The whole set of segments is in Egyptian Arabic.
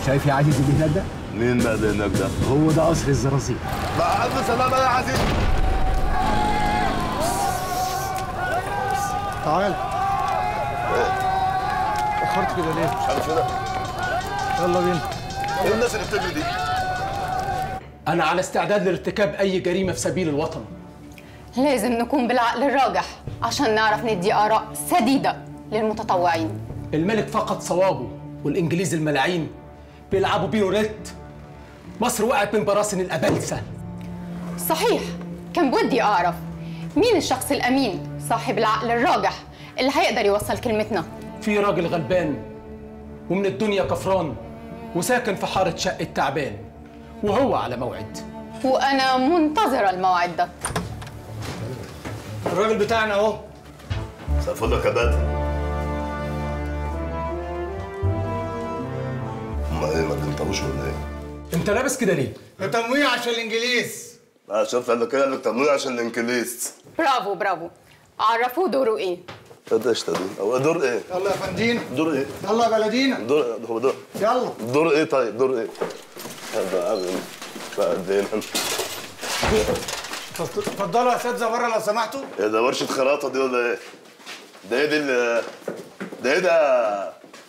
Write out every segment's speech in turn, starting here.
شايف يا عزيز اللي هناك ده مين بقى ده هناك ده؟ هو ده قصر الزرازير مع ألف سلامة يا عزيز تعال اخرت كده ليه؟ مش عارف كده يلا بينا ايه الناس اللي بتجري دي؟ أنا على استعداد لارتكاب أي جريمة في سبيل الوطن لازم نكون بالعقل الراجح عشان نعرف ندي آراء سديدة للمتطوعين الملك فقد صوابه والإنجليز الملاعين بيلعبوا بيه روليت مصر وقعت من براسن الأبلسة صحيح كان بودي أعرف مين الشخص الأمين صاحب العقل الراجح اللي هيقدر يوصل كلمتنا في راجل غلبان ومن الدنيا كفران وساكن في حارة شقة تعبان وهو على موعد وأنا منتظرة الموعد ده الراجل بتاعنا اهو سقفل لك يا بدر هما ايه ما بينطروش ولا ايه؟ أنت لابس كده ليه؟ ده تمويه عشان الانجليز اه شوف قال لك ايه قال لك تمويل عشان الانجليز برافو برافو عرفوه دوره إيه ايه ده اشتغل هو دور ايه؟ يلا يا فندينا دور ايه؟ يلا يا بلدينا دور هو دور يلا دور ايه طيب دور ايه؟ هذا عظيم بعدين اتفضلوا يا اساتذه بره لو سمحتوا ايه ده ورشة خراطة دي ولا ايه؟ ده ايه دي ال- ده ايه ده؟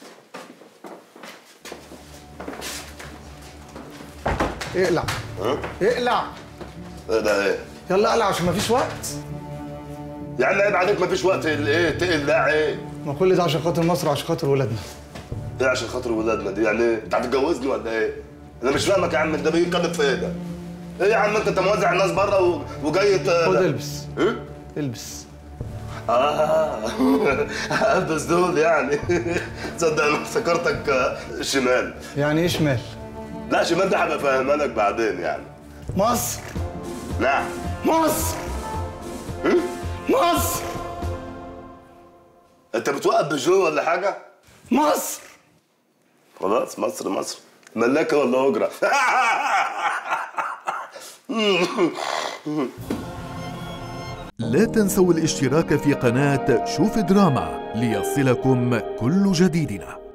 اقلع ها؟ اقلع ايه ده ايه؟ يلا اقلع عشان مفيش وقت يا عم عيب عليك مفيش وقت ايه تقلع ايه؟ ما كل ده عشان خاطر مصر وعشان خاطر ولادنا ايه عشان خاطر ولادنا دي يعني ايه؟ انت هتتجوزني ولا ايه؟ انا مش فاهمك يا عم ده بيتكلم في ايه ده؟ ايه يا عم انت انت موزع الناس بره و... وجاي ت... خد البس ايه؟ البس اه البس دول يعني تصدق انا افتكرتك آه، شمال يعني ايه شمال لا شمال ده هبقى فاهمها لك بعدين يعني مصر نعم مصر مصر انت بتوقف بجو ولا حاجه؟ مصر خلاص مصر مصر ملاكه ولا اجره؟ لا تنسوا الاشتراك في قناة شوف دراما ليصلكم كل جديدنا